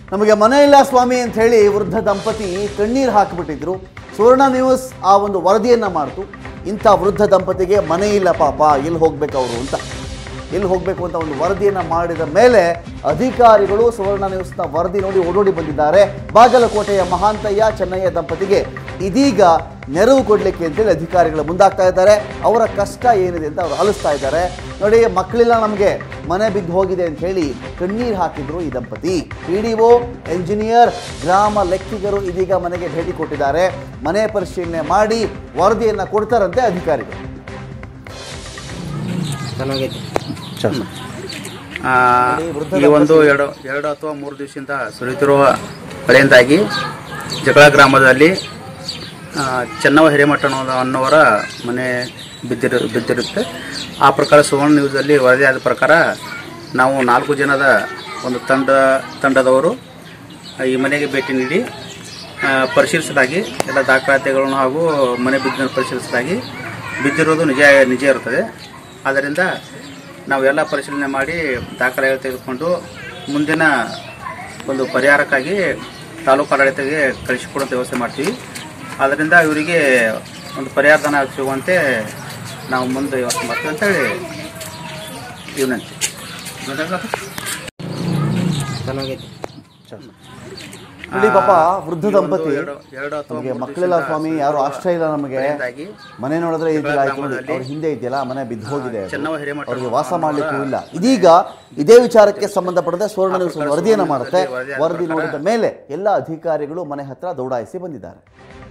ನಮಗೆ ಮನೆ ಇಲ್ಲ ಸ್ವಾಮಿ ಅಂತ ಹೇಳಿ ವೃದ್ಧ ದಂಪತಿ ಕಣ್ಣೀರು ಹಾಕಿಬಿಟ್ಟಿದ್ರು ಸುವರ್ಣ ನ್ಯೂಸ್ ಆ ಒಂದು ವರದಿಯನ್ನ ಮಾಡ್ತು ಇಂಥ ವೃದ್ಧ ದಂಪತಿಗೆ ಮನೆ ಇಲ್ಲ ಪಾಪ ಎಲ್ಲಿ ಹೋಗ್ಬೇಕು ಅವರು ಅಂತ ಎಲ್ಲಿ ಹೋಗಬೇಕು ಅಂತ ಒಂದು ವರದಿಯನ್ನ ಮಾಡಿದ ಮೇಲೆ ಅಧಿಕಾರಿಗಳು ಸುವರ್ಣ ನ್ಯೂಸ್ನ ವರದಿ ನೋಡಿ ಓಡೋಡಿ ಬಂದಿದ್ದಾರೆ ಬಾಗಲಕೋಟೆಯ ಮಹಾಂತಯ್ಯ ಚೆನ್ನಯ್ಯ ದಂಪತಿಗೆ ಇದೀಗ ನೆರವು ಕೊಡಲಿಕ್ಕೆ ಅಂತೇಳಿ ಅಧಿಕಾರಿಗಳು ಮುಂದಾಗ್ತಾ ಇದ್ದಾರೆ ಅವರ ಕಷ್ಟ ಏನಿದೆ ಅಂತ ಅವರು ಆಲಿಸ್ತಾ ಇದ್ದಾರೆ ನೋಡಿ ಮಕ್ಕಳಿಲ್ಲ ನಮಗೆ ಮನೆ ಬಿದ್ದು ಹೋಗಿದೆ ಅಂತ ಹೇಳಿ ಕಣ್ಣೀರು ಹಾಕಿದ್ರು ಈ ದಂಪತಿ ಪಿ ಡಿ ಒ ಎಂಜಿನಿಯರ್ ಗ್ರಾಮ ಲೆಕ್ಕಿಗರು ಇದೀಗ ಮನೆಗೆ ಭೇಟಿ ಕೊಟ್ಟಿದ್ದಾರೆ ಮನೆ ಪರಿಶೀಲನೆ ಮಾಡಿ ವರದಿಯನ್ನು ಕೊಡ್ತಾರಂತೆ ಅಧಿಕಾರಿಗಳು ಚೆನ್ನಾಗೈತಿ ಆ, ನೋಡಿ, ವೃದ್ಧ ಈ ಒಂದು ಎರಡು ಎರಡು ಅಥವಾ ಮೂರು ದಿವಸದಿಂದ ಸುರಿಯುತ್ತಿರುವ ಮಳೆಯಿಂದಾಗಿ ಜಗಳ ಗ್ರಾಮದಲ್ಲಿ ಆ, ಚೆನ್ನವ ಹಿರೇಮಠ ಅನ್ನೋ- ಅನ್ನೋವರ ಮನೆ ಬಿದ್ದಿರು ಬಿದ್ದಿರುತ್ತೆ ಆ ಪ್ರಕಾರ ಸುವರ್ಣ ನ್ಯೂಸಲ್ಲಿ ವರದಿಯಾದ ಪ್ರಕಾರ ನಾವು ನಾಲ್ಕು ಜನದ ಒಂದು ತಂಡ ತಂಡದವರು ಈ ಮನೆಗೆ ಭೇಟಿ ನೀಡಿ ಆ, ಪರಿಶೀಲಿಸಲಾಗಿ ಎಲ್ಲ ದಾಖಲಾತಿಗಳನ್ನು ಹಾಗೂ ಮನೆ ಬಿದ್ದನ್ನು ಪರಿಶೀಲಿಸಲಾಗಿ ಬಿದ್ದಿರೋದು ನಿಜ ನಿಜ ಇರುತ್ತದೆ ಆದ್ದರಿಂದ ನಾವೆಲ್ಲ ಪರಿಶೀಲನೆ ಮಾಡಿ ದಾಖಲೆಗಳು ತೆಗೆದುಕೊಂಡು ಮುಂದಿನ ಒಂದು ಪರಿಹಾರಕ್ಕಾಗಿ ತಾಲೂಕು ಆಡಳಿತಕ್ಕೆ ಕಳಿಸಿಕೊಡುವಂಥ ವ್ಯವಸ್ಥೆ ಮಾಡ್ತೀವಿ ಆದ್ದರಿಂದ ಇವರಿಗೆ ಒಂದು ಪರಿಹಾರ ಧನ ಸಿಗುವಂತೆ ನಾವು ಮುಂದೆ ವ್ಯವಸ್ಥೆ ಮಾಡ್ತೀವಿ ಅಂತೇಳಿ ವಿನಂತಿ ಚೆನ್ನಾಗೈತಿ ನೋಡಿ ಪಾಪ ವೃದ್ಧ ಈ ಒಂದು ದಂಪತಿ ಎರಡು- ಎರಡು ಅಥವಾ ನಮಗೆ ಮೂರು ಮಕ್ಕಳೆಲ್ಲ ದಿವಸದಿಂದ ಸ್ವಾಮಿ ಯಾರು ಆಶ್ರಯ ಇಲ್ಲ ನಮಗೆ ಮಳೆಯಿಂದಾಗಿ ಮನೆ ನೋಡಿದ್ರೆ ಇದೆಲ್ಲ ಆಯ್ತು ನೋಡಿ ಗ್ರಾಮದಲ್ಲಿ ಅವ್ರ ಹಿಂದೆ ಇದೆಯಲ್ಲ ಮನೆ ಬಿದ್ದು ಹೋಗಿದೆ ಅದು. ಚೆನ್ನವ ಹಿರೇಮಠ ಅವ್ರಿಗೆ ವಾಸ ಮಾಡ್ಲಿಕ್ಕೂ ಇಲ್ಲ ಇದೀಗ ಇದೇ ವಿಚಾರಕ್ಕೆ ಸಂಬಂಧಪಟ್ಟಂತೆ ಸುವರ್ಣ ನ್ಯೂಸ್ ಒಂದು ವರದಿಯನ್ನ ಮಾಡುತ್ತೆ ವರದಿ ನೋಡಿದ ಮೇಲೆ ಎಲ್ಲ ಅಧಿಕಾರಿಗಳು ಮನೆ ಹತ್ರ ದೌಡಾಯಿಸಿ ಬಂದಿದ್ದಾರೆ